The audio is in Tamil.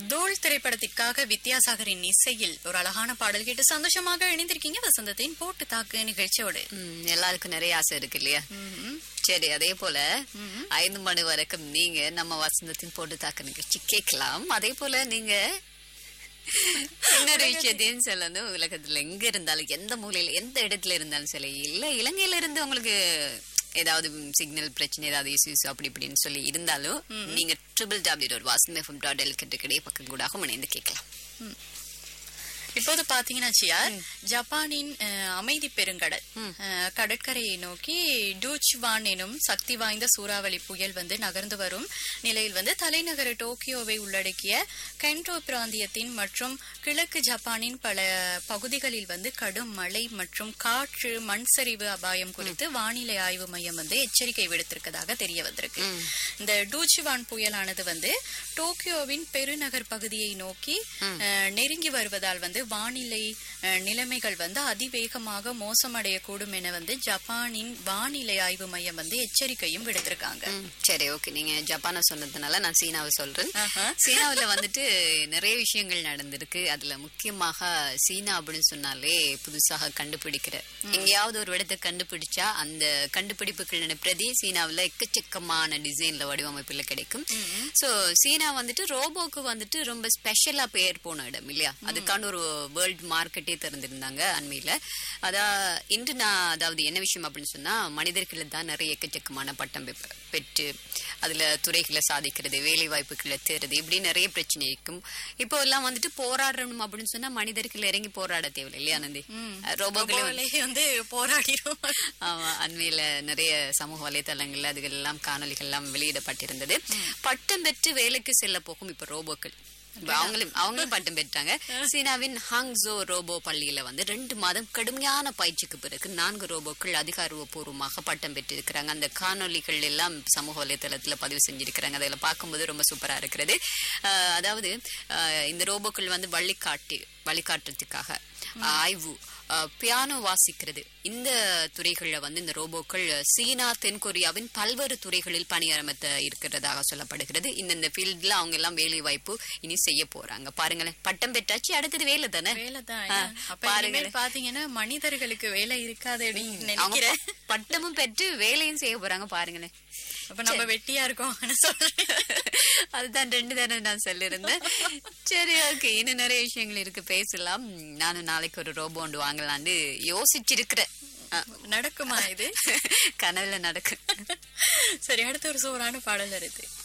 தோல் திரைப்படத்திற்காக வித்யாசாகரின் இசையில் ஒரு அழகான பாடல் கேட்டு சந்தோஷமாக இணைந்திருக்கீங்க வசந்தத்தின் போட்டு தாக்கு நிகழ்ச்சியோடு ம், எல்லாருக்கும் நிறைய ஆசை இருக்கு இல்லையா ம்ம். சரி அதே போல ஐந்து மணி வரைக்கும் நீங்க நம்ம வசந்தத்தின் போட்டு தாக்க நிகழ்ச்சி கேட்கலாம் அதே போல நீங்க இன்னொரு விஷயத்தையும் சொல்லணும் உலகத்துல எங்க இருந்தாலும் எந்த மூலையில எந்த இடத்துல இருந்தாலும் சரி இல்ல இலங்கையில இருந்து உங்களுக்கு ஏதாவது சிக்னல் பிரச்சனை ஏதாவது இஷ்யூஸ் அப்படி இப்படின்னு சொல்லி இருந்தாலும் நீங்க triple W dot Vasan FM dot எல் கிடை பக்கம் கூட இணைந்து கேட்கலாம் இப்போது பாத்தீங்கன்னா சியார் ஜப்பானின் அஹ், அமைதி பெருங்கடல் அஹ், கடற்கரையை நோக்கி டூச்வான் எனும் சக்தி வாய்ந்த சூறாவளி புயல் வந்து நகர்ந்து வரும் நிலையில் வந்து தலைநகர் டோக்கியோவை உள்ளடக்கிய கென்டோ பிராந்தியத்தின் மற்றும் கிழக்கு ஜப்பானின் பல பகுதிகளில் வந்து கடும் மழை மற்றும் காற்று மண் சரிவு அபாயம் குறித்து வானிலை ஆய்வு மையம் வந்து எச்சரிக்கை விடுத்திருக்கதாக தெரிய வந்திருக்கு இந்த டூச்சிவான் புயலானது வந்து டோக்கியோவின் பெருநகர் பகுதியை நோக்கி அஹ், நெருங்கி வருவதால் வந்து வானிலை அஹ், நிலைமைகள் வந்து அதிவேகமாக மோசமடையக்கூடும் என வந்து ஜப்பானின் வானிலை ஆய்வு மையம் வந்து எச்சரிக்கையும் விடுத்திருக்காங்க ம், சரி ஓகே நீங்க ஜப்பானை சொன்னதுனால நான் சீனாவை சொல்றேன் ஆஹா. சீனாவுல வந்துட்டு நிறைய விஷயங்கள் நடந்திருக்கு அதுல முக்கியமாக சீனா அப்படின்னு சொன்னாலே புதுசாக கண்டுபிடிக்கிற எங்கேயாவது ஒரு இடத்தை கண்டுபிடிச்சா அந்த கண்டுபிடிப்புகள் பிரதி சீனாவுல எக்கச்சக்கமான டிசைன்ல வடிவமைப்புல கிடைக்கும் சோ சீனா வந்துட்டு ரோபோக்கு வந்துட்டு ரொம்ப ஸ்பெஷலா பெயர் போன இடம் இல்லையா அதுக்கான ஒரு வேர்ல்ட் மார்க்கெட்டே திறந்திருந்தாங்க அண்மையில அதான் இன்று நான் அதாவது என்ன விஷயம் அப்படின்னு சொன்னா மனிதர்கள் தான் நிறைய எக்கச்சக்கமான பட்டம் பெப்ப- பெற்று அதுல துறைகளை சாதிக்கிறது வேலை வாய்ப்புகளை தேர்றது இப்படி நிறைய பிரச்சனை இருக்கும் இப்போ எல்லாம் வந்துட்டு போராடணும் அப்படின்னு சொன்னா மனிதர்கள் இறங்கி போராட தேவையில்லை இல்லையா நந்தி ரோபோக்களே வந்து- ரோபோவிலே வந்து போராடிடும் ஆமா அண்மையில நிறைய சமூக வலைதளங்கள்ல அதுகள் எல்லாம் காணொலிகள் எல்லாம் வெளியிடப்பட்டிருந்தது பட்டம் பெற்று வேலைக்கு செல்ல போகும் இப்ப ரோபோக்கள் இப்ப அவங்களும் அவங்களும் பட்டம் பெற்றாங்க சீனாவின் ஹாங்ஸோ ரோபோ பள்ளியில வந்து ரெண்டு மாதம் கடுமையான பயிற்சிக்கு பிறகு நான்கு ரோபோக்கள் அதிகாரப்பூர்வமாக பட்டம் பெற்றிருக்கிறாங்க அந்த காணொலிகள் எல்லாம் சமூக வலைதளத்துல பதிவு செஞ்சிருக்கிறாங்க அதில் பார்க்கும்போது ரொம்ப சூப்பரா இருக்கிறது அஹ், அதாவது அஹ், இந்த ரோபோக்கள் வந்து வழிகாட்டி வழிகாட்டுறதுக்காக ஆய்வு அஹ், பியானோ வாசிக்கிறது இந்த துறைகள்ல வந்து இந்த ரோபோக்கள் சீனா தென்கொரியாவின் பல்வேறு துறைகளில் பணியமர்த்த இருக்கிறதாக சொல்லப்படுகிறது இந்த ஃபீல்ட்ல அவங்க எல்லாம் வேலை வாய்ப்பு இனி செய்ய போறாங்க பாருங்களேன் பட்டம் பெற்றாச்சு அடுத்தது வேலை தானே வேலைதான் ஆ, அப்ப பாருங்க. இனிமேல் பாத்தீங்கன்னா மனிதர்களுக்கு வேலை இருக்காது அப்படின்னு அவங்க நினைக்கிறேன் ப- பட்டமும் பெற்று வேலையும் செய்ய போறாங்க பாருங்களேன் அப்ப நம்ம வெட்டியா இருக்கோம்னு சொல்றேன் அதுதான் ரெண்டு தானே நான் சொல்லியிருந்தேன் சரி ஓகே இன்னும் நிறைய விஷயங்கள் இருக்கு பேசலாம் நானும் நாளைக்கு ஒரு ரோபோ ஒன்று வாங்கலான்னு யோசிச்சிருக்கிறேன் ஆ, நடக்குமா இது கனவுல நடக்கும் சரி அடுத்த ஒரு சோறான பாடல் இருக்கு